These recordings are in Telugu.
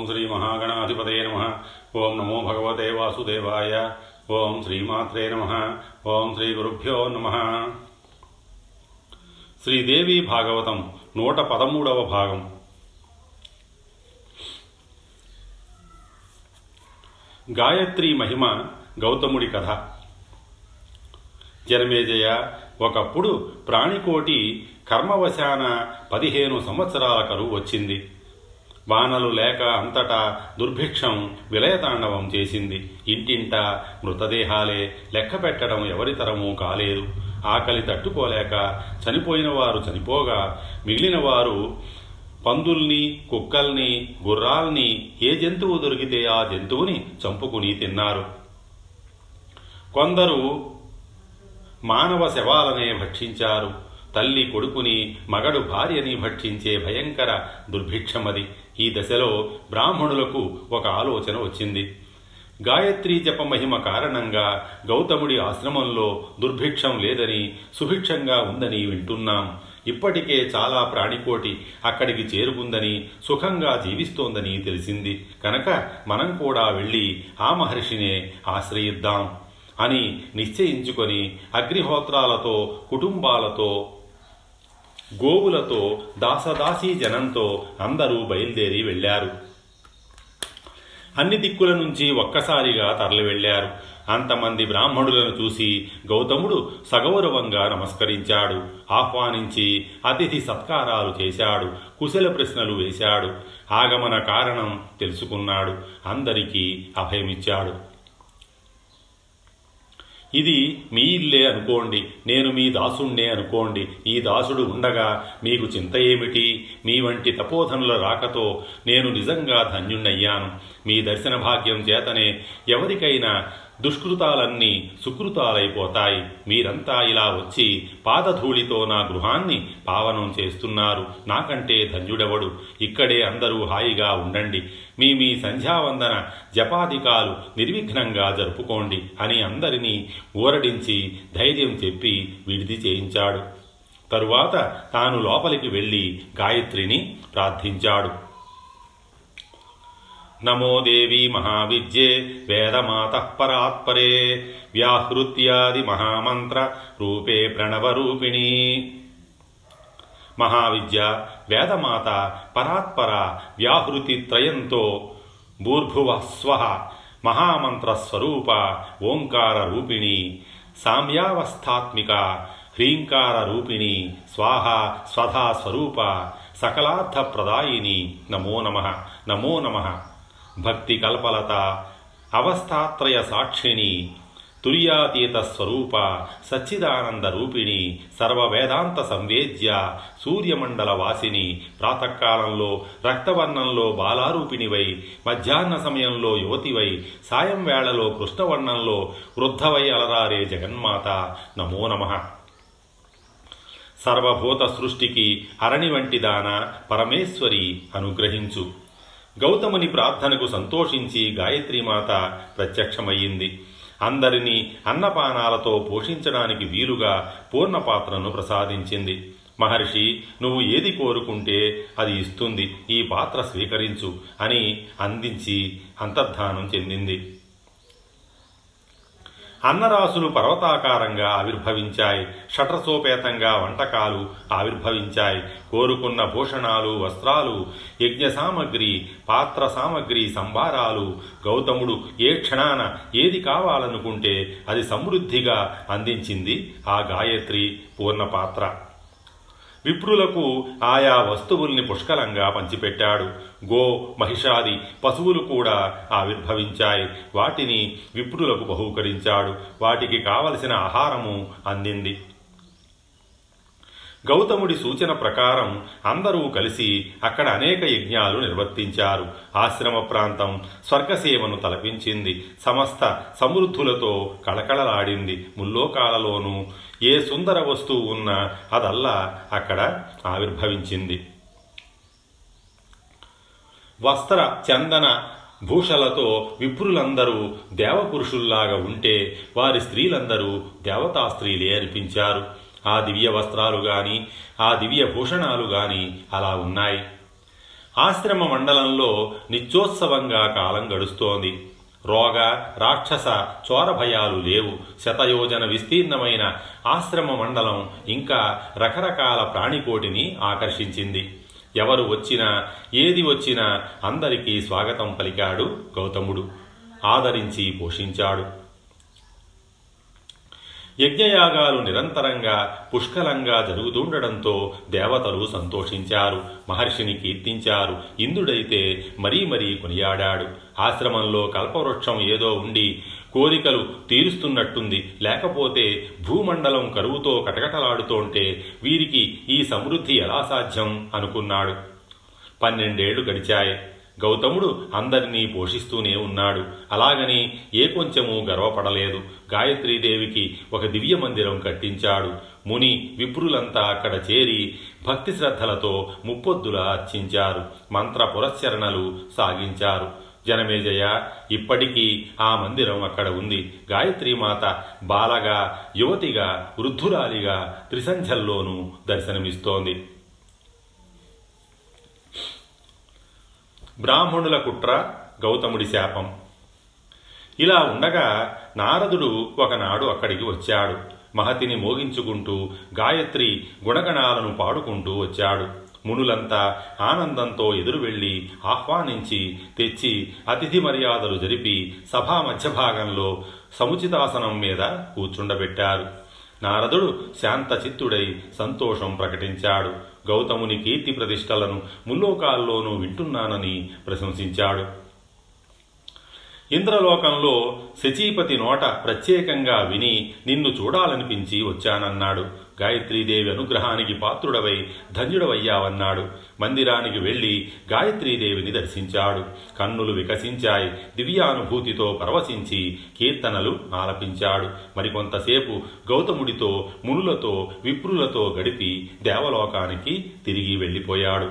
శ్రీ మహాగణాధిపతయ నమ ఓం నమో భగవతే వాసుదేవాయ ఓం శ్రీమాత్రే నమ ఓం శ్రీ గురుభ్యో నమ శ్రీదేవి భాగవతం నూట పదమూడవ భాగం గాయత్రి మహిమ గౌతముడి కథ జనమేజయ ఒకప్పుడు ప్రాణికోటి కర్మవశాన పదిహేను సంవత్సరాల కరువు వచ్చింది వానలు లేక అంతటా దుర్భిక్షం విలయతాండవం చేసింది ఇంటింట మృతదేహాలే లెక్క పెట్టడం ఎవరితరమూ కాలేదు ఆకలి తట్టుకోలేక చనిపోయిన వారు చనిపోగా మిగిలిన వారు పందుల్ని కుక్కల్ని గుర్రాల్ని ఏ జంతువు దొరికితే ఆ జంతువుని చంపుకుని తిన్నారు కొందరు మానవ శవాలనే భక్షించారు తల్లి కొడుకుని మగడు భార్యని భక్షించే భయంకర దుర్భిక్షమది ఈ దశలో బ్రాహ్మణులకు ఒక ఆలోచన వచ్చింది గాయత్రీ జప మహిమ కారణంగా గౌతముడి ఆశ్రమంలో దుర్భిక్షం లేదని సుభిక్షంగా ఉందని వింటున్నాం ఇప్పటికే చాలా ప్రాణికోటి అక్కడికి చేరుకుందని సుఖంగా జీవిస్తోందని తెలిసింది కనుక మనం కూడా వెళ్ళి ఆ మహర్షినే ఆశ్రయిద్దాం అని నిశ్చయించుకొని అగ్నిహోత్రాలతో కుటుంబాలతో గోవులతో దాసదాసీ జనంతో అందరూ బయలుదేరి వెళ్ళారు అన్ని దిక్కుల నుంచి ఒక్కసారిగా తరలి వెళ్ళారు అంతమంది బ్రాహ్మణులను చూసి గౌతముడు సగౌరవంగా నమస్కరించాడు ఆహ్వానించి అతిథి సత్కారాలు చేశాడు కుశల ప్రశ్నలు వేశాడు ఆగమన కారణం తెలుసుకున్నాడు అందరికీ అభయమిచ్చాడు ఇది మీ ఇల్లే అనుకోండి నేను మీ దాసుణ్ణే అనుకోండి ఈ దాసుడు ఉండగా మీకు చింత ఏమిటి మీ వంటి తపోధనుల రాకతో నేను నిజంగా ధన్యుణ్ణయ్యాను మీ దర్శన భాగ్యం చేతనే ఎవరికైనా దుష్కృతాలన్నీ సుకృతాలైపోతాయి మీరంతా ఇలా వచ్చి పాదధూళితో నా గృహాన్ని పావనం చేస్తున్నారు నాకంటే ధన్యుడెవడు ఇక్కడే అందరూ హాయిగా ఉండండి మీ మీ సంధ్యావందన జపాధికాలు నిర్విఘ్నంగా జరుపుకోండి అని అందరినీ ఊరడించి ధైర్యం చెప్పి విడిది చేయించాడు తరువాత తాను లోపలికి వెళ్ళి గాయత్రిని ప్రార్థించాడు నమో దేవి మహావిద్యే వేదమాత పరాత్పరే వ్యాహృత్యాది మహామంత్ర రూపే ప్రణవరూపిణి మహావిద్య వేదమాత పరాత్పర వ్యాహృతి త్రయంతో భూర్భువ స్వ మహామంత్రస్వరూప ఓంకార రూపిణి సామ్యావస్థాత్మిక హ్రీంకార రూపిణి స్వాహ స్వధా స్వరూప సకలార్థప్రదాయిని నమో నమ నమో నమ భక్తి కల్పలత అవస్థాత్రయ సాక్షిణి తుర్యాతీత స్వరూప సచ్చిదానంద రూపిణి సర్వవేదాంత సంవేద్య సూర్యమండల వాసిని ప్రాతకాలంలో రక్తవర్ణంలో బాలారూపిణివై మధ్యాహ్న సమయంలో యువతివై సాయం వేళలో కృష్ణవర్ణంలో వృద్ధవై అలరారే జగన్మాత నమో నమ సర్వభూత సృష్టికి అరణి వంటి దాన పరమేశ్వరి అనుగ్రహించు గౌతముని ప్రార్థనకు సంతోషించి గాయత్రీమాత ప్రత్యక్షమయ్యింది అందరినీ అన్నపానాలతో పోషించడానికి వీలుగా పూర్ణపాత్రను ప్రసాదించింది మహర్షి నువ్వు ఏది కోరుకుంటే అది ఇస్తుంది ఈ పాత్ర స్వీకరించు అని అందించి అంతర్ధానం చెందింది అన్నరాసులు పర్వతాకారంగా ఆవిర్భవించాయి షట్రసోపేతంగా వంటకాలు ఆవిర్భవించాయి కోరుకున్న భూషణాలు వస్త్రాలు యజ్ఞ సామగ్రి పాత్ర సామగ్రి సంభారాలు గౌతముడు ఏ క్షణాన ఏది కావాలనుకుంటే అది సమృద్ధిగా అందించింది ఆ గాయత్రి పూర్ణపాత్ర విప్రులకు ఆయా వస్తువుల్ని పుష్కలంగా పంచిపెట్టాడు గో మహిషాది పశువులు కూడా ఆవిర్భవించాయి వాటిని విప్రులకు బహూకరించాడు వాటికి కావలసిన ఆహారము అందింది గౌతముడి సూచన ప్రకారం అందరూ కలిసి అక్కడ అనేక యజ్ఞాలు నిర్వర్తించారు ఆశ్రమ ప్రాంతం స్వర్గసేవను తలపించింది సమస్త సమృద్ధులతో కళకళలాడింది ముల్లోకాలలోనూ ఏ సుందర వస్తువు ఉన్నా అదల్లా అక్కడ ఆవిర్భవించింది వస్త్ర చందన భూషలతో విప్రులందరూ దేవపురుషుల్లాగా ఉంటే వారి స్త్రీలందరూ దేవతా స్త్రీలే అనిపించారు ఆ దివ్య వస్త్రాలు గాని ఆ దివ్య భూషణాలు గాని అలా ఉన్నాయి ఆశ్రమ మండలంలో నిత్యోత్సవంగా కాలం గడుస్తోంది రోగ రాక్షస చోర భయాలు లేవు శతయోజన విస్తీర్ణమైన ఆశ్రమ మండలం ఇంకా రకరకాల ప్రాణికోటిని ఆకర్షించింది ఎవరు వచ్చినా ఏది వచ్చినా అందరికీ స్వాగతం పలికాడు గౌతముడు ఆదరించి పోషించాడు యజ్ఞయాగాలు నిరంతరంగా పుష్కలంగా జరుగుతుండడంతో దేవతలు సంతోషించారు మహర్షిని కీర్తించారు ఇంద్రుడైతే మరీ మరీ కొనియాడాడు ఆశ్రమంలో కల్పవృక్షం ఏదో ఉండి కోరికలు తీరుస్తున్నట్టుంది లేకపోతే భూమండలం కరువుతో కటకటలాడుతోంటే వీరికి ఈ సమృద్ధి ఎలా సాధ్యం అనుకున్నాడు పన్నెండేళ్లు గడిచాయి గౌతముడు అందరినీ పోషిస్తూనే ఉన్నాడు అలాగని ఏ కొంచెము గర్వపడలేదు గాయత్రీదేవికి ఒక దివ్య మందిరం కట్టించాడు ముని విప్రులంతా అక్కడ చేరి భక్తి శ్రద్ధలతో ముప్పొద్దుల అర్చించారు మంత్ర పురస్చరణలు సాగించారు జనమేజయ ఇప్పటికీ ఆ మందిరం అక్కడ ఉంది గాయత్రీమాత బాలగా యువతిగా వృద్ధురాలిగా త్రిసంధ్యల్లోనూ దర్శనమిస్తోంది బ్రాహ్మణుల కుట్ర గౌతముడి శాపం ఇలా ఉండగా నారదుడు ఒకనాడు అక్కడికి వచ్చాడు మహతిని మోగించుకుంటూ గాయత్రి గుణగణాలను పాడుకుంటూ వచ్చాడు మునులంతా ఆనందంతో ఎదురు వెళ్ళి ఆహ్వానించి తెచ్చి అతిథి మర్యాదలు జరిపి సభా మధ్యభాగంలో సముచితాసనం మీద కూర్చుండబెట్టారు నారదుడు శాంతచిత్తుడై సంతోషం ప్రకటించాడు గౌతముని కీర్తి ప్రతిష్టలను ముల్లోకాల్లోనూ వింటున్నానని ప్రశంసించాడు ఇంద్రలోకంలో శచీపతి నోట ప్రత్యేకంగా విని నిన్ను చూడాలనిపించి వచ్చానన్నాడు గాయత్రీదేవి అనుగ్రహానికి పాత్రుడవై ధన్యుడవయ్యావన్నాడు మందిరానికి వెళ్ళి గాయత్రీదేవిని దర్శించాడు కన్నులు వికసించాయి దివ్యానుభూతితో పరవశించి కీర్తనలు ఆలపించాడు మరికొంతసేపు గౌతముడితో మునులతో విప్రులతో గడిపి దేవలోకానికి తిరిగి వెళ్ళిపోయాడు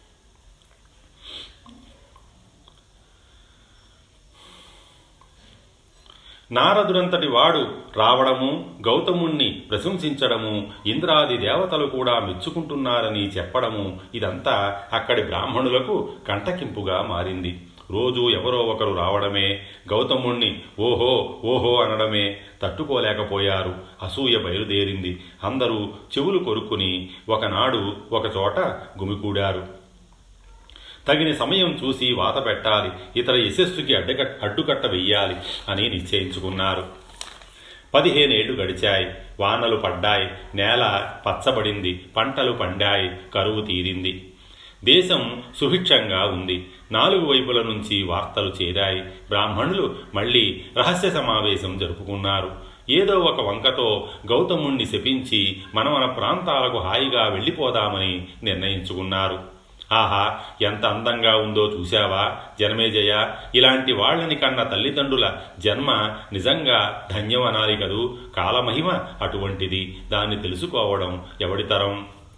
నారదుడంతటి వాడు రావడము గౌతముణ్ణి ప్రశంసించడము ఇంద్రాది దేవతలు కూడా మెచ్చుకుంటున్నారని చెప్పడము ఇదంతా అక్కడి బ్రాహ్మణులకు కంటకింపుగా మారింది రోజు ఎవరో ఒకరు రావడమే గౌతముణ్ణి ఓహో ఓహో అనడమే తట్టుకోలేకపోయారు అసూయ బయలుదేరింది అందరూ చెవులు కొరుక్కుని ఒకనాడు ఒకచోట గుమికూడారు తగిన సమయం చూసి వాత పెట్టాలి ఇతర యశస్సుకి అడ్డక అడ్డుకట్ట వెయ్యాలి అని నిశ్చయించుకున్నారు పదిహేనేళ్లు గడిచాయి వానలు పడ్డాయి నేల పచ్చబడింది పంటలు పండాయి కరువు తీరింది దేశం సుభిక్షంగా ఉంది నాలుగు వైపుల నుంచి వార్తలు చేరాయి బ్రాహ్మణులు మళ్ళీ రహస్య సమావేశం జరుపుకున్నారు ఏదో ఒక వంకతో గౌతముణ్ణి శపించి మన మన ప్రాంతాలకు హాయిగా వెళ్ళిపోదామని నిర్ణయించుకున్నారు ఆహా ఎంత అందంగా ఉందో చూశావా జనమేజయ ఇలాంటి వాళ్ళని కన్న తల్లిదండ్రుల జన్మ నిజంగా ధన్యమనాలి కదూ కాలమహిమ అటువంటిది దాన్ని తెలుసుకోవడం ఎవడితరం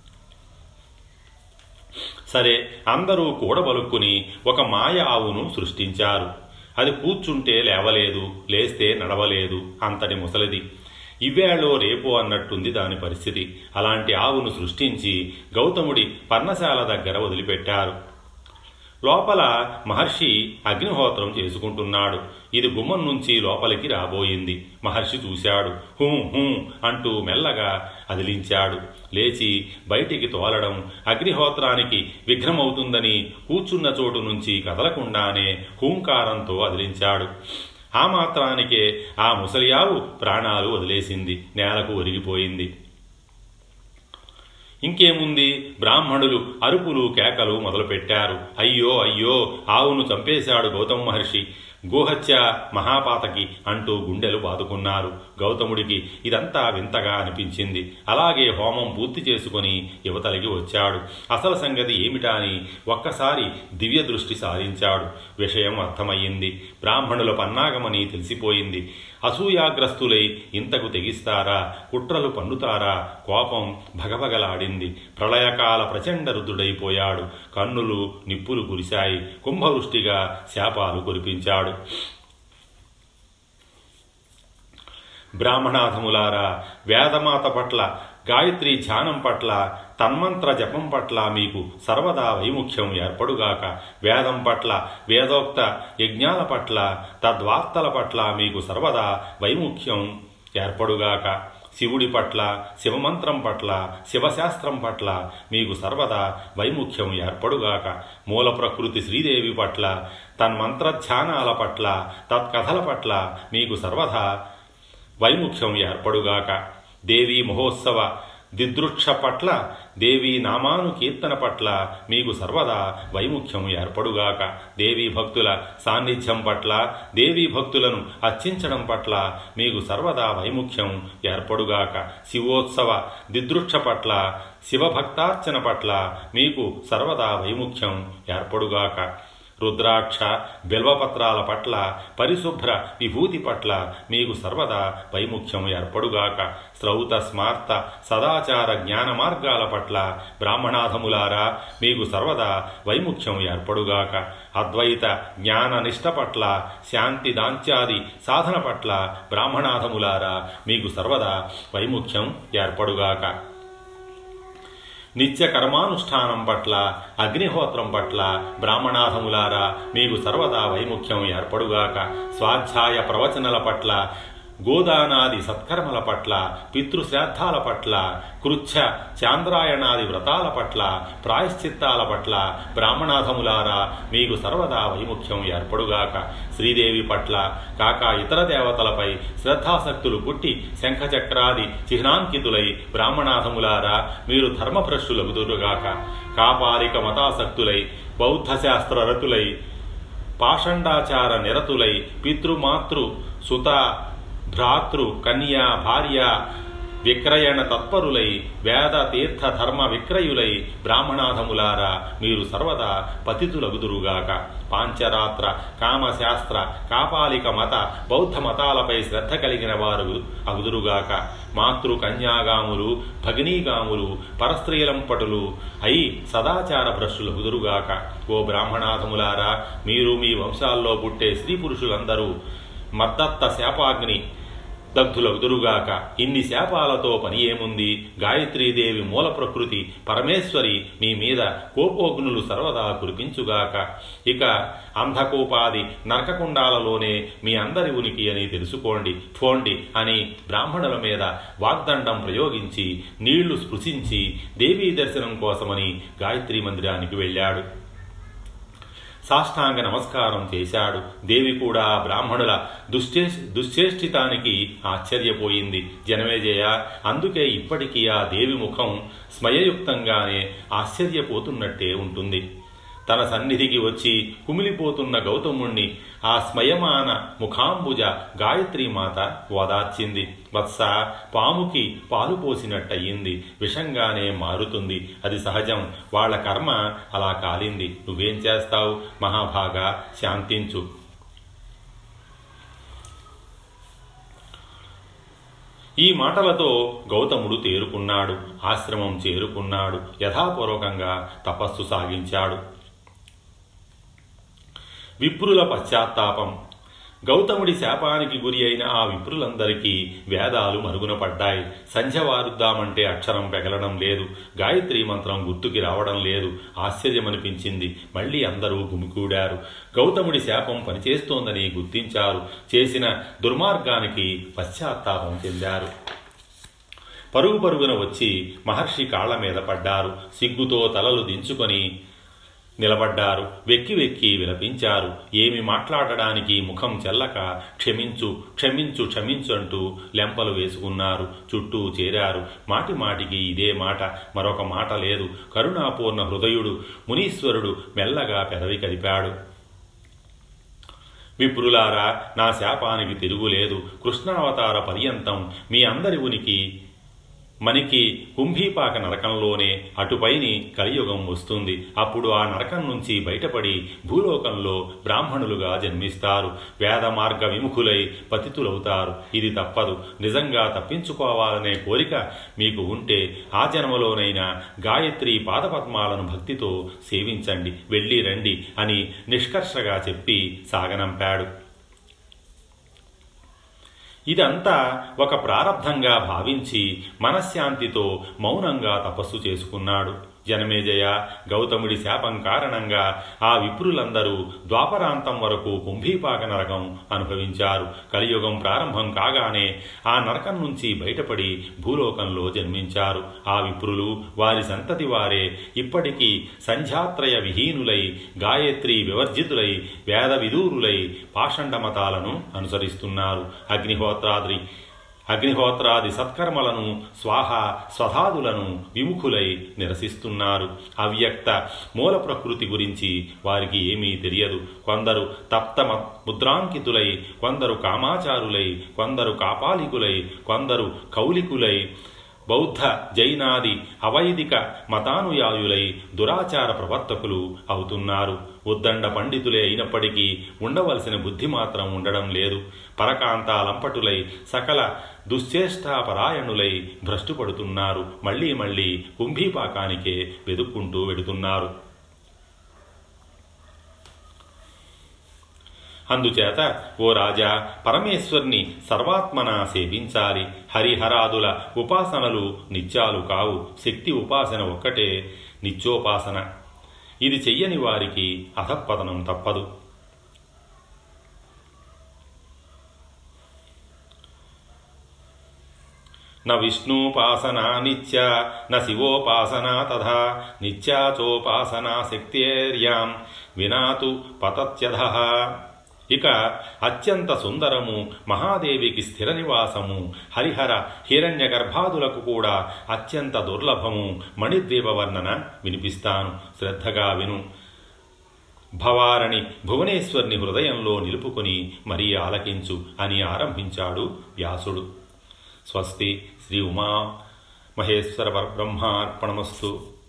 సరే అందరూ కూడబలుక్కుని ఒక మాయ ఆవును సృష్టించారు అది కూర్చుంటే లేవలేదు లేస్తే నడవలేదు అంతటి ముసలిది ఇవేళో రేపో అన్నట్టుంది దాని పరిస్థితి అలాంటి ఆవును సృష్టించి గౌతముడి పర్ణశాల దగ్గర వదిలిపెట్టారు లోపల మహర్షి అగ్నిహోత్రం చేసుకుంటున్నాడు ఇది గుమ్మం నుంచి లోపలికి రాబోయింది మహర్షి చూశాడు హూ హూ అంటూ మెల్లగా అదిలించాడు లేచి బయటికి తోలడం అగ్నిహోత్రానికి విఘ్నమవుతుందని కూర్చున్న చోటు నుంచి కదలకుండానే హూంకారంతో అదిలించాడు ఆ మాత్రానికే ఆ ముసలియావు ప్రాణాలు వదిలేసింది నేలకు ఒరిగిపోయింది ఇంకేముంది బ్రాహ్మణులు అరుపులు కేకలు మొదలుపెట్టారు అయ్యో అయ్యో ఆవును చంపేశాడు గౌతమ మహర్షి గోహత్య మహాపాతకి అంటూ గుండెలు బాదుకున్నారు గౌతముడికి ఇదంతా వింతగా అనిపించింది అలాగే హోమం పూర్తి చేసుకుని యువతలికి వచ్చాడు అసలు సంగతి ఏమిటా అని ఒక్కసారి దివ్య దృష్టి సారించాడు విషయం అర్థమయ్యింది బ్రాహ్మణుల పన్నాగమని తెలిసిపోయింది అసూయాగ్రస్తులై ఇంతకు తెగిస్తారా కుట్రలు పన్నుతారా కోపం భగభగలాడింది ప్రళయకాల ప్రచండ రుద్రుడైపోయాడు కన్నులు నిప్పులు కురిశాయి కుంభవృష్టిగా శాపాలు కురిపించాడు బ్రాహ్మణాధములారా వేదమాత పట్ల గాయత్రి ధ్యానం పట్ల తన్మంత్ర జపం పట్ల మీకు సర్వదా వైముఖ్యం ఏర్పడుగాక వేదం పట్ల వేదోక్త యజ్ఞాల పట్ల తద్వార్తల పట్ల మీకు సర్వదా వైముఖ్యం ఏర్పడుగాక శివుడి పట్ల శివమంత్రం పట్ల శివశాస్త్రం పట్ల మీకు సర్వదా వైముఖ్యం ఏర్పడుగాక మూల ప్రకృతి శ్రీదేవి పట్ల తన్మంత్రధ్యానాల పట్ల తత్కథల పట్ల మీకు సర్వదా వైముఖ్యం ఏర్పడుగాక దేవీ మహోత్సవ దిదృక్ష పట్ల దేవీ నామాను కీర్తన పట్ల మీకు సర్వదా వైముఖ్యం ఏర్పడుగాక దేవీ భక్తుల సాన్నిధ్యం పట్ల దేవీ భక్తులను అర్చించడం పట్ల మీకు సర్వదా వైముఖ్యం ఏర్పడుగాక శివోత్సవ దిదృక్ష పట్ల శివభక్తార్చన పట్ల మీకు సర్వదా వైముఖ్యం ఏర్పడుగాక రుద్రాక్ష బిల్వపత్రాల పట్ల పరిశుభ్ర విభూతి పట్ల మీకు సర్వదా వైముఖ్యం ఏర్పడుగాక శ్రౌత స్మార్త సదాచార జ్ఞాన మార్గాల పట్ల బ్రాహ్మణాధములారా మీకు సర్వదా వైముఖ్యం ఏర్పడుగాక అద్వైత జ్ఞాన నిష్ట పట్ల శాంతి దాంత్యాది సాధన పట్ల బ్రాహ్మణాధములారా మీకు సర్వదా వైముఖ్యం ఏర్పడుగాక నిత్య కర్మానుష్ఠానం పట్ల అగ్నిహోత్రం పట్ల బ్రాహ్మణాధములారా మీకు సర్వదా వైముఖ్యం ఏర్పడుగాక స్వాధ్యాయ ప్రవచనల పట్ల గోదానాది సత్కర్మల పట్ల పితృశ్రాద్ధాల పట్ల కృచ్ఛ చాంద్రాయణాది వ్రతాల పట్ల ప్రాయశ్చిత్తాల పట్ల బ్రాహ్మణాధములారా మీకు సర్వదా వైముఖ్యం ఏర్పడుగాక శ్రీదేవి పట్ల కాక ఇతర దేవతలపై శ్రద్ధాసక్తులు పుట్టి శంఖచక్రాది చిహ్నాంకితులై బ్రాహ్మణాధములారా మీరు ధర్మభ్రష్టులగుదురుగాక కాపాలిక మతాసక్తులై బౌద్ధశాస్త్ర రతులై పాషండాచార నిరతులై పితృమాతృ సుత భ్రాతృ కన్యా భార్య విక్రయణ తత్పరులై వేద తీర్థ ధర్మ విక్రయులై బ్రాహ్మణాధములారా మీరు సర్వదా పతితులగుదురుగాక పాంచరాత్ర కామశాస్త్ర కాపాలిక మత బౌద్ధ మతాలపై శ్రద్ధ కలిగిన వారు అగుదురుగాక మాతృ కన్యాగాములు భగినీగాములు పరస్త్రీలంపటులు అయి సదాచార భ్రష్టులు కుదురుగాక ఓ బ్రాహ్మణాధములారా మీరు మీ వంశాల్లో పుట్టే స్త్రీ పురుషులందరూ మద్దత్త శాపాగ్ని దగ్ధులగుదురుగాక ఇన్ని శాపాలతో పని ఏముంది గాయత్రీదేవి మూల ప్రకృతి పరమేశ్వరి మీ మీద కోపోగ్నులు సర్వదా కురిపించుగాక ఇక అంధకోపాది నరకకుండాలలోనే మీ అందరి ఉనికి అని తెలుసుకోండి ఫోండి అని బ్రాహ్మణుల మీద వాగ్దండం ప్రయోగించి నీళ్లు స్పృశించి దేవీ దర్శనం కోసమని గాయత్రి మందిరానికి వెళ్ళాడు సాష్టాంగ నమస్కారం చేశాడు దేవి కూడా బ్రాహ్మణుల దుశ్చే దుశ్చేష్టితానికి ఆశ్చర్యపోయింది జనమేజయ అందుకే ఇప్పటికీ ఆ దేవి ముఖం స్మయయుక్తంగానే ఆశ్చర్యపోతున్నట్టే ఉంటుంది తన సన్నిధికి వచ్చి కుమిలిపోతున్న గౌతముణ్ణి ఆ స్మయమాన ముఖాంబుజ గాయత్రీమాత ఓదార్చింది వత్స పాముకి పాలు పోసినట్టయింది విషంగానే మారుతుంది అది సహజం వాళ్ళ కర్మ అలా కాలింది నువ్వేం చేస్తావు మహాభాగా శాంతించు ఈ మాటలతో గౌతముడు తేరుకున్నాడు ఆశ్రమం చేరుకున్నాడు యథాపూర్వకంగా తపస్సు సాగించాడు విప్రుల పశ్చాత్తాపం గౌతముడి శాపానికి గురి అయిన ఆ విప్రులందరికీ వేదాలు మరుగున పడ్డాయి సంధ్య వారుద్దామంటే అక్షరం పెగలడం లేదు గాయత్రీ మంత్రం గుర్తుకి రావడం లేదు ఆశ్చర్యమనిపించింది మళ్ళీ అందరూ గుమికూడారు గౌతముడి శాపం పనిచేస్తోందని గుర్తించారు చేసిన దుర్మార్గానికి పశ్చాత్తాపం చెందారు పరుగు పరుగున వచ్చి మహర్షి కాళ్ల మీద పడ్డారు సిగ్గుతో తలలు దించుకొని నిలబడ్డారు వెక్కి వెక్కి విలపించారు ఏమి మాట్లాడడానికి ముఖం చెల్లక క్షమించు క్షమించు క్షమించు అంటూ లెంపలు వేసుకున్నారు చుట్టూ చేరారు మాటి మాటికి ఇదే మాట మరొక మాట లేదు కరుణాపూర్ణ హృదయుడు మునీశ్వరుడు మెల్లగా పెదవి కదిపాడు విప్రులారా నా శాపానికి తిరుగులేదు కృష్ణావతార పర్యంతం మీ అందరి ఉనికి మనకి కుంభీపాక నరకంలోనే అటుపైని కలియుగం వస్తుంది అప్పుడు ఆ నరకం నుంచి బయటపడి భూలోకంలో బ్రాహ్మణులుగా జన్మిస్తారు వేద మార్గ విముఖులై పతితులవుతారు ఇది తప్పదు నిజంగా తప్పించుకోవాలనే కోరిక మీకు ఉంటే ఆ జన్మలోనైనా గాయత్రి పాదపద్మాలను భక్తితో సేవించండి వెళ్ళి రండి అని నిష్కర్షగా చెప్పి సాగనంపాడు ఇదంతా ఒక ప్రారంధంగా భావించి మనశ్శాంతితో మౌనంగా తపస్సు చేసుకున్నాడు జనమేజయ గౌతముడి శాపం కారణంగా ఆ విప్రులందరూ ద్వాపరాంతం వరకు కుంభీపాక నరకం అనుభవించారు కలియుగం ప్రారంభం కాగానే ఆ నరకం నుంచి బయటపడి భూలోకంలో జన్మించారు ఆ విప్రులు వారి సంతతి వారే ఇప్పటికీ సంధ్యాత్రయ విహీనులై గాయత్రి వివర్జితులై వేద విదూరులై పాషండ మతాలను అనుసరిస్తున్నారు అగ్నిహోత్రాద్రి అగ్నిహోత్రాది సత్కర్మలను స్వాహ స్వధాదులను విముఖులై నిరసిస్తున్నారు అవ్యక్త మూల ప్రకృతి గురించి వారికి ఏమీ తెలియదు కొందరు తప్త ముద్రాంకితులై కొందరు కామాచారులై కొందరు కాపాలికులై కొందరు కౌలికులై బౌద్ధ జైనాది అవైదిక మతానుయాయులై దురాచార ప్రవర్తకులు అవుతున్నారు ఉద్దండ పండితులే అయినప్పటికీ ఉండవలసిన బుద్ధి మాత్రం ఉండడం లేదు పరకాంతాలంపటులై సకల దుశ్చేష్టాపరాయణులై భ్రష్టుపడుతున్నారు మళ్ళీ మళ్ళీ కుంభీపాకానికే వెదుక్కుంటూ వెడుతున్నారు అందుచేత ఓ రాజా పరమేశ్వర్ని సర్వాత్మన సేవించాలి హరిహరాదుల ఉపాసనలు నిత్యాలు కావు శక్తి ఉపాసన ఒక్కటే నిత్యోపాసన ఇది చెయ్యని వారికి అధపతనం తప్పదు న విష్ణుపాసనా నిత్య న శివోపాసనా తథా నిత్యా చోపాసనా శక్తేర్యాం వినాతు పతత్యధ ఇక అత్యంత సుందరము మహాదేవికి స్థిర నివాసము హరిహర హిరణ్య గర్భాదులకు కూడా అత్యంత దుర్లభము మణిద్వీప వర్ణన వినిపిస్తాను శ్రద్ధగా విను భవారణి భువనేశ్వర్ని హృదయంలో నిలుపుకుని మరీ ఆలకించు అని ఆరంభించాడు వ్యాసుడు స్వస్తి శ్రీ ఉమా మహేశ్వర పరబ్రహ్మార్పణమస్తు